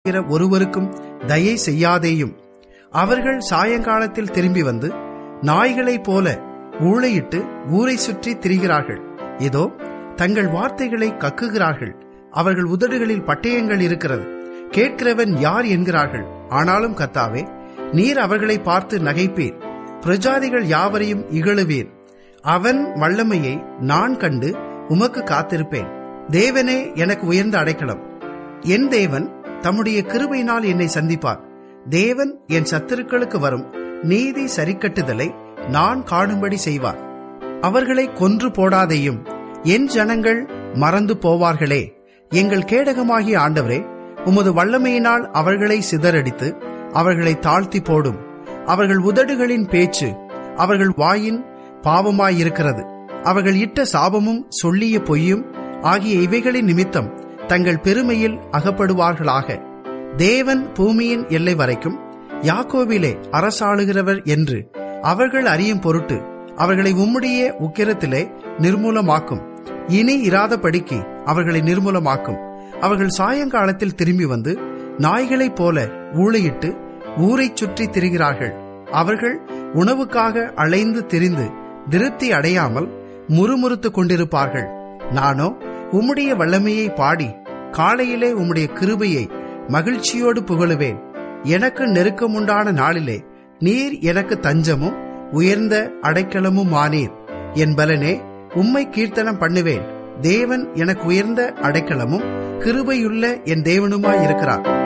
இருக்கிற ஒருவருக்கும் தயை செய்யாதேயும் அவர்கள் சாயங்காலத்தில் திரும்பி வந்து நாய்களைப் போல ஊளையிட்டு ஊரை சுற்றி திரிகிறார்கள் இதோ தங்கள் வார்த்தைகளை கக்குகிறார்கள் அவர்கள் உதடுகளில் பட்டயங்கள் இருக்கிறது கேட்கிறவன் யார் என்கிறார்கள் ஆனாலும் கத்தாவே நீர் அவர்களை பார்த்து நகைப்பீர் பிரஜாதிகள் யாவரையும் இகழுவீர் அவன் வல்லமையை நான் கண்டு உமக்கு காத்திருப்பேன் தேவனே எனக்கு உயர்ந்த அடைக்கலம் என் தேவன் தம்முடைய கிருபையினால் என்னை சந்திப்பார் தேவன் என் சத்துருக்களுக்கு வரும் நீதி சரிக்கட்டுதலை நான் காணும்படி செய்வார் அவர்களை கொன்று போடாதையும் என் ஜனங்கள் மறந்து போவார்களே எங்கள் கேடகமாகிய ஆண்டவரே உமது வல்லமையினால் அவர்களை சிதறடித்து அவர்களை தாழ்த்தி போடும் அவர்கள் உதடுகளின் பேச்சு அவர்கள் வாயின் பாவமாயிருக்கிறது அவர்கள் இட்ட சாபமும் சொல்லிய பொய்யும் ஆகிய இவைகளின் நிமித்தம் தங்கள் பெருமையில் அகப்படுவார்களாக தேவன் பூமியின் எல்லை வரைக்கும் யாக்கோவிலே அரசாளுகிறவர் என்று அவர்கள் அறியும் பொருட்டு அவர்களை உம்முடைய உக்கிரத்திலே நிர்மூலமாக்கும் இனி இராதபடிக்கு அவர்களை நிர்மூலமாக்கும் அவர்கள் சாயங்காலத்தில் திரும்பி வந்து நாய்களைப் போல ஊளையிட்டு ஊரைச் சுற்றி திரிகிறார்கள் அவர்கள் உணவுக்காக அலைந்து திரிந்து திருப்தி அடையாமல் முறுமுறுத்துக் கொண்டிருப்பார்கள் நானோ உம்முடைய வல்லமையை பாடி காலையிலே உம்முடைய கிருபையை மகிழ்ச்சியோடு புகழுவேன் எனக்கு நெருக்கமுண்டான நாளிலே நீர் எனக்கு தஞ்சமும் உயர்ந்த அடைக்கலமும் ஆனீர் என் பலனே உம்மை கீர்த்தனம் பண்ணுவேன் தேவன் எனக்கு உயர்ந்த அடைக்கலமும் கிருபையுள்ள என் தேவனுமாயிருக்கிறார்